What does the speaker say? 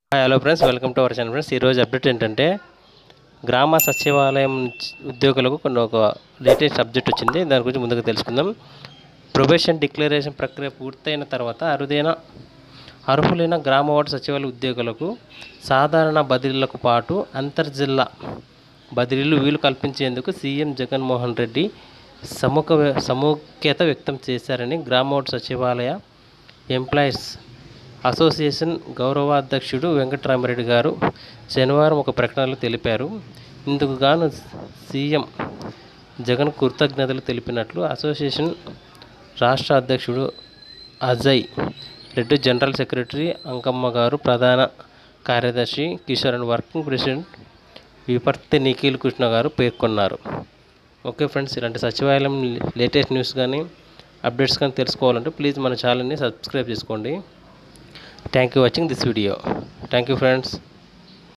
hi hello friends welcome to our channel friends ఈరోజు update ఏంటంటే గ్రామ సచివాలయం ఉద్యోగులకు కొన్ని ఒక లేటెస్ట్ సబ్జెక్ట్ వచ్చింది దాని గురించి ముందుగా తెలుసుకుందాం ప్రొబేషన్ డిక్లరేషన్ ప్రక్రియ పూర్తయిన తర్వాత అరుదైన అర్హులైన గ్రామ వార్డు సచివాలయ ఉద్యోగులకు సాధారణ బదిలీలకు పాటు అంతర్జిల్లా బదిలీలు వీలు కల్పించేందుకు సీఎం జగన్మోహన్ రెడ్డి సముఖ సముఖ్యత వ్యక్తం చేశారని గ్రామ వార్డు సచివాలయ ఎంప్లాయీస్ అసోసియేషన్ గౌరవాధ్యక్షుడు వెంకటరామరెడ్డి గారు శనివారం ఒక ప్రకటనలో తెలిపారు ఇందుకు గాను సీఎం జగన్ కృతజ్ఞతలు తెలిపినట్లు అసోసియేషన్ రాష్ట్ర అధ్యక్షుడు అజయ్ రెడ్డి జనరల్ సెక్రటరీ అంకమ్మ గారు ప్రధాన కార్యదర్శి కిషోర్ అండ్ వర్కింగ్ ప్రెసిడెంట్ విపర్తి నిఖిల్ కృష్ణ గారు పేర్కొన్నారు ఓకే ఫ్రెండ్స్ ఇలాంటి సచివాలయం లేటెస్ట్ న్యూస్ కానీ అప్డేట్స్ కానీ తెలుసుకోవాలంటే ప్లీజ్ మన ఛానల్ని సబ్స్క్రైబ్ చేసుకోండి thank you watching this video thank you friends